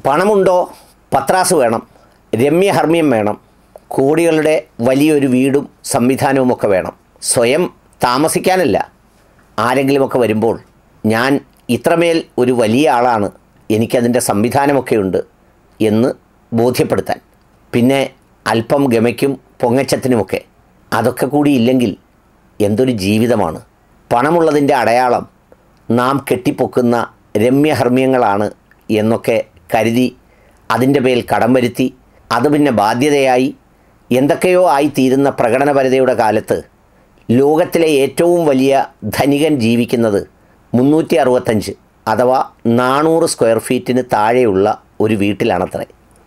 പണമുണ്ടോ പത്രാസ് വേണം രമ്യഹർമ്മ്യം വേണം കോടികളുടെ വലിയൊരു വീടും സംവിധാനവുമൊക്കെ വേണം സ്വയം താമസിക്കാനല്ല ആരെങ്കിലുമൊക്കെ വരുമ്പോൾ ഞാൻ ഇത്രമേൽ ഒരു വലിയ ആളാണ് എനിക്കതിൻ്റെ സംവിധാനമൊക്കെയുണ്ട് എന്ന് ബോധ്യപ്പെടുത്താൻ പിന്നെ അല്പം ഗമയ്ക്കും പൊങ്ങച്ചത്തിനുമൊക്കെ അതൊക്കെ കൂടി ഇല്ലെങ്കിൽ എന്തൊരു ജീവിതമാണ് പണമുള്ളതിൻ്റെ അടയാളം നാം കെട്ടിപ്പൊക്കുന്ന രമ്യഹർമ്മ്യങ്ങളാണ് എന്നൊക്കെ കരുതി അതിൻ്റെ മേൽ കടം വരുത്തി അത് പിന്നെ ബാധ്യതയായി എന്തൊക്കെയോ ആയിത്തീരുന്ന പ്രകടനപരതയുടെ കാലത്ത് ലോകത്തിലെ ഏറ്റവും വലിയ ധനികൻ ജീവിക്കുന്നത് മുന്നൂറ്റി അറുപത്തഞ്ച് അഥവാ നാനൂറ് സ്ക്വയർ ഫീറ്റിന് താഴെയുള്ള ഒരു വീട്ടിലാണത്രേ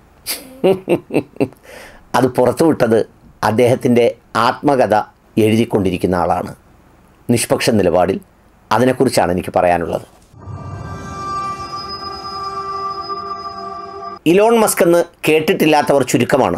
അത് പുറത്തുവിട്ടത് അദ്ദേഹത്തിൻ്റെ ആത്മകഥ എഴുതിക്കൊണ്ടിരിക്കുന്ന ആളാണ് നിഷ്പക്ഷ നിലപാടിൽ അതിനെക്കുറിച്ചാണ് എനിക്ക് പറയാനുള്ളത് ഇലോൺ മസ്ക് എന്ന് കേട്ടിട്ടില്ലാത്തവർ ചുരുക്കമാണ്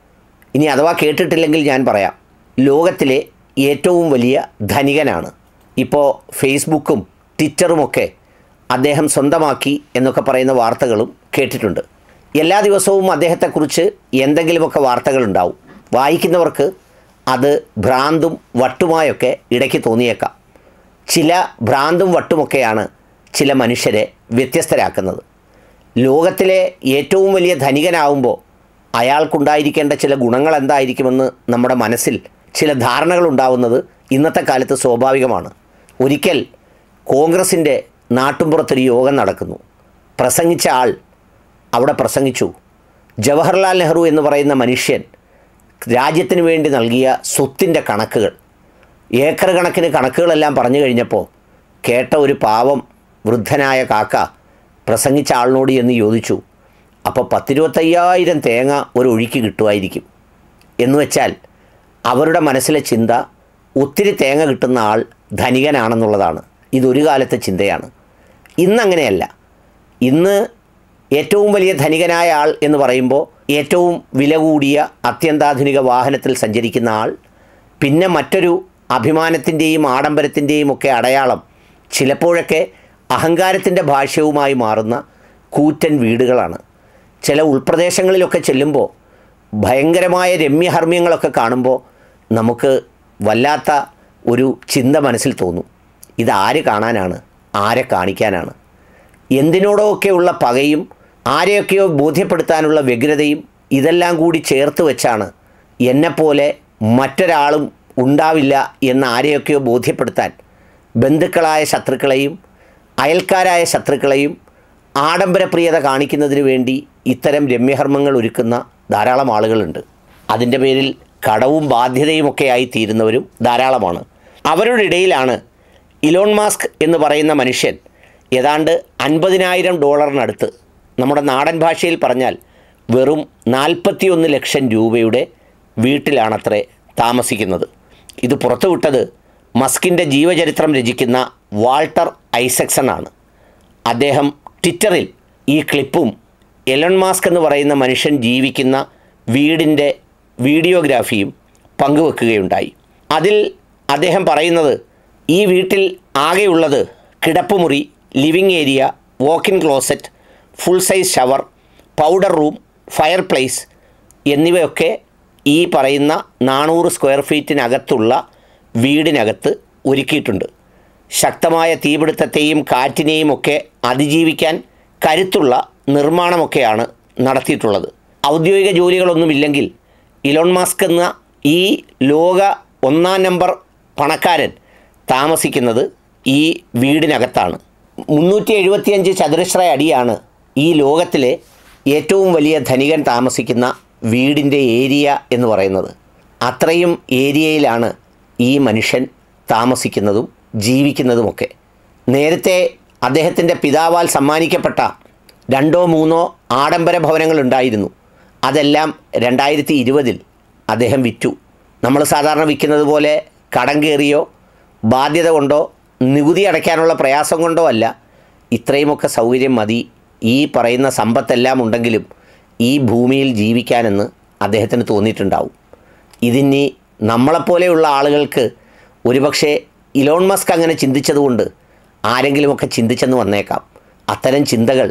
ഇനി അഥവാ കേട്ടിട്ടില്ലെങ്കിൽ ഞാൻ പറയാം ലോകത്തിലെ ഏറ്റവും വലിയ ധനികനാണ് ഇപ്പോൾ ഫേസ്ബുക്കും ട്വിറ്ററുമൊക്കെ അദ്ദേഹം സ്വന്തമാക്കി എന്നൊക്കെ പറയുന്ന വാർത്തകളും കേട്ടിട്ടുണ്ട് എല്ലാ ദിവസവും അദ്ദേഹത്തെക്കുറിച്ച് എന്തെങ്കിലുമൊക്കെ വാർത്തകളുണ്ടാവും വായിക്കുന്നവർക്ക് അത് ഭ്രാന്തും വട്ടുമായൊക്കെ ഇടയ്ക്ക് തോന്നിയേക്കാം ചില ഭ്രാന്തും വട്ടുമൊക്കെയാണ് ചില മനുഷ്യരെ വ്യത്യസ്തരാക്കുന്നത് ലോകത്തിലെ ഏറ്റവും വലിയ ധനികനാവുമ്പോൾ അയാൾക്കുണ്ടായിരിക്കേണ്ട ചില ഗുണങ്ങൾ എന്തായിരിക്കുമെന്ന് നമ്മുടെ മനസ്സിൽ ചില ധാരണകൾ ഉണ്ടാവുന്നത് ഇന്നത്തെ കാലത്ത് സ്വാഭാവികമാണ് ഒരിക്കൽ കോൺഗ്രസിൻ്റെ നാട്ടുമ്പുറത്തൊരു യോഗം നടക്കുന്നു പ്രസംഗിച്ച ആൾ അവിടെ പ്രസംഗിച്ചു ജവഹർലാൽ നെഹ്റു എന്ന് പറയുന്ന മനുഷ്യൻ രാജ്യത്തിന് വേണ്ടി നൽകിയ സ്വത്തിൻ്റെ കണക്കുകൾ ഏക്കർ കണക്കിന് കണക്കുകളെല്ലാം പറഞ്ഞു കഴിഞ്ഞപ്പോൾ കേട്ട ഒരു പാവം വൃദ്ധനായ കാക്ക പ്രസംഗിച്ച ആളിനോട് എന്ന് ചോദിച്ചു അപ്പോൾ പത്തിരുപത്തയ്യായിരം തേങ്ങ ഒരു ഒഴുക്കി കിട്ടുമായിരിക്കും എന്ന് വെച്ചാൽ അവരുടെ മനസ്സിലെ ചിന്ത ഒത്തിരി തേങ്ങ കിട്ടുന്ന ആൾ ധനികനാണെന്നുള്ളതാണ് ഇതൊരു കാലത്തെ ചിന്തയാണ് ഇന്നങ്ങനെയല്ല ഇന്ന് ഏറ്റവും വലിയ ധനികനായ ആൾ എന്ന് പറയുമ്പോൾ ഏറ്റവും വില കൂടിയ അത്യന്താധുനിക വാഹനത്തിൽ സഞ്ചരിക്കുന്ന ആൾ പിന്നെ മറ്റൊരു അഭിമാനത്തിൻ്റെയും ആഡംബരത്തിൻ്റെയും ഒക്കെ അടയാളം ചിലപ്പോഴൊക്കെ അഹങ്കാരത്തിൻ്റെ ഭാഷ്യവുമായി മാറുന്ന കൂറ്റൻ വീടുകളാണ് ചില ഉൾപ്രദേശങ്ങളിലൊക്കെ ചെല്ലുമ്പോൾ ഭയങ്കരമായ രമ്യഹർമ്മ്യങ്ങളൊക്കെ കാണുമ്പോൾ നമുക്ക് വല്ലാത്ത ഒരു ചിന്ത മനസ്സിൽ തോന്നും ഇതാര് കാണാനാണ് ആരെ കാണിക്കാനാണ് എന്തിനോടൊക്കെയുള്ള പകയും ആരെയൊക്കെയോ ബോധ്യപ്പെടുത്താനുള്ള വ്യഗ്രതയും ഇതെല്ലാം കൂടി ചേർത്ത് വെച്ചാണ് എന്നെപ്പോലെ മറ്റൊരാളും ഉണ്ടാവില്ല എന്ന് ആരെയൊക്കെയോ ബോധ്യപ്പെടുത്താൻ ബന്ധുക്കളായ ശത്രുക്കളെയും അയൽക്കാരായ ശത്രുക്കളെയും ആഡംബരപ്രിയത കാണിക്കുന്നതിന് വേണ്ടി ഇത്തരം രമ്യഹർമ്മങ്ങൾ ഒരുക്കുന്ന ധാരാളം ആളുകളുണ്ട് അതിൻ്റെ പേരിൽ കടവും ബാധ്യതയുമൊക്കെ ആയി തീരുന്നവരും ധാരാളമാണ് അവരുടെ ഇടയിലാണ് ഇലോൺ മാസ്ക് എന്ന് പറയുന്ന മനുഷ്യൻ ഏതാണ്ട് അൻപതിനായിരം ഡോളറിനടുത്ത് നമ്മുടെ നാടൻ ഭാഷയിൽ പറഞ്ഞാൽ വെറും നാൽപ്പത്തിയൊന്ന് ലക്ഷം രൂപയുടെ വീട്ടിലാണത്രേ താമസിക്കുന്നത് ഇത് പുറത്തുവിട്ടത് മസ്കിൻ്റെ ജീവചരിത്രം രചിക്കുന്ന വാൾട്ടർ ഐസക്സൺ ആണ് അദ്ദേഹം ട്വിറ്ററിൽ ഈ ക്ലിപ്പും എലൺ മാസ്ക് എന്ന് പറയുന്ന മനുഷ്യൻ ജീവിക്കുന്ന വീടിൻ്റെ വീഡിയോഗ്രാഫിയും പങ്കുവെക്കുകയുണ്ടായി അതിൽ അദ്ദേഹം പറയുന്നത് ഈ വീട്ടിൽ ആകെയുള്ളത് കിടപ്പുമുറി living area walk in closet full size shower powder room fireplace എന്നിവയൊക്കെ ഈ പറയുന്ന നാനൂറ് സ്ക്വയർ ഫീറ്റിനകത്തുള്ള വീടിനകത്ത് ഒരുക്കിയിട്ടുണ്ട് ശക്തമായ തീപിടുത്തത്തെയും കാറ്റിനെയും ഒക്കെ അതിജീവിക്കാൻ കരുത്തുള്ള നിർമ്മാണമൊക്കെയാണ് നടത്തിയിട്ടുള്ളത് ഔദ്യോഗിക ജോലികളൊന്നുമില്ലെങ്കിൽ ഇലോൺ മാസ്ക് എന്ന ഈ ലോക ഒന്നാം നമ്പർ പണക്കാരൻ താമസിക്കുന്നത് ഈ വീടിനകത്താണ് മുന്നൂറ്റി എഴുപത്തിയഞ്ച് ചതുരശ്ര അടിയാണ് ഈ ലോകത്തിലെ ഏറ്റവും വലിയ ധനികൻ താമസിക്കുന്ന വീടിൻ്റെ ഏരിയ എന്ന് പറയുന്നത് അത്രയും ഏരിയയിലാണ് ഈ മനുഷ്യൻ താമസിക്കുന്നതും ജീവിക്കുന്നതുമൊക്കെ നേരത്തെ അദ്ദേഹത്തിൻ്റെ പിതാവാൽ സമ്മാനിക്കപ്പെട്ട രണ്ടോ മൂന്നോ ആഡംബര ഭവനങ്ങൾ ഉണ്ടായിരുന്നു അതെല്ലാം രണ്ടായിരത്തി ഇരുപതിൽ അദ്ദേഹം വിറ്റു നമ്മൾ സാധാരണ വിൽക്കുന്നത് പോലെ കടം കയറിയോ ബാധ്യത കൊണ്ടോ നികുതി അടയ്ക്കാനുള്ള പ്രയാസം കൊണ്ടോ അല്ല ഇത്രയുമൊക്കെ സൗകര്യം മതി ഈ പറയുന്ന സമ്പത്തെല്ലാം ഉണ്ടെങ്കിലും ഈ ഭൂമിയിൽ ജീവിക്കാനെന്ന് അദ്ദേഹത്തിന് തോന്നിയിട്ടുണ്ടാവും ഇതിനി നമ്മളെപ്പോലെയുള്ള ആളുകൾക്ക് ഒരുപക്ഷെ ഇലോൺ മസ്ക് അങ്ങനെ ചിന്തിച്ചതുകൊണ്ട് ആരെങ്കിലുമൊക്കെ ചിന്തിച്ചെന്ന് വന്നേക്കാം അത്തരം ചിന്തകൾ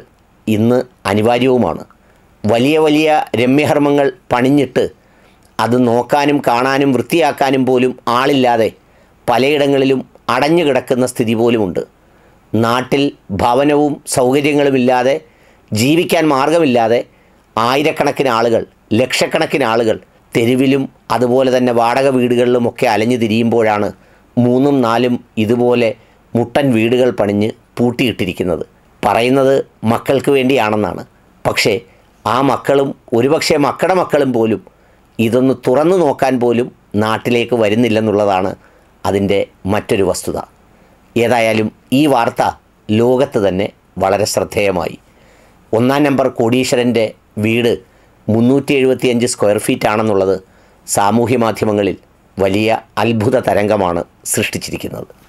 ഇന്ന് അനിവാര്യവുമാണ് വലിയ വലിയ രമ്യഹർമ്മങ്ങൾ പണിഞ്ഞിട്ട് അത് നോക്കാനും കാണാനും വൃത്തിയാക്കാനും പോലും ആളില്ലാതെ പലയിടങ്ങളിലും അടഞ്ഞു കിടക്കുന്ന സ്ഥിതി പോലുമുണ്ട് നാട്ടിൽ ഭവനവും സൗകര്യങ്ങളുമില്ലാതെ ജീവിക്കാൻ മാർഗമില്ലാതെ ആയിരക്കണക്കിന് ആളുകൾ ലക്ഷക്കണക്കിന് ആളുകൾ തെരുവിലും അതുപോലെ തന്നെ വാടക വീടുകളിലുമൊക്കെ അലഞ്ഞു തിരിയുമ്പോഴാണ് മൂന്നും നാലും ഇതുപോലെ മുട്ടൻ വീടുകൾ പണിഞ്ഞ് പൂട്ടിയിട്ടിരിക്കുന്നത് പറയുന്നത് മക്കൾക്ക് വേണ്ടിയാണെന്നാണ് പക്ഷേ ആ മക്കളും ഒരുപക്ഷെ മക്കളുടെ മക്കളും പോലും ഇതൊന്ന് തുറന്നു നോക്കാൻ പോലും നാട്ടിലേക്ക് വരുന്നില്ലെന്നുള്ളതാണ് അതിൻ്റെ മറ്റൊരു വസ്തുത ഏതായാലും ഈ വാർത്ത ലോകത്ത് തന്നെ വളരെ ശ്രദ്ധേയമായി ഒന്നാം നമ്പർ കോടീശ്വരൻ്റെ വീട് മുന്നൂറ്റി എഴുപത്തിയഞ്ച് സ്ക്വയർ ഫീറ്റ് ആണെന്നുള്ളത് സാമൂഹ്യ മാധ്യമങ്ങളിൽ വലിയ അത്ഭുത തരംഗമാണ് സൃഷ്ടിച്ചിരിക്കുന്നത്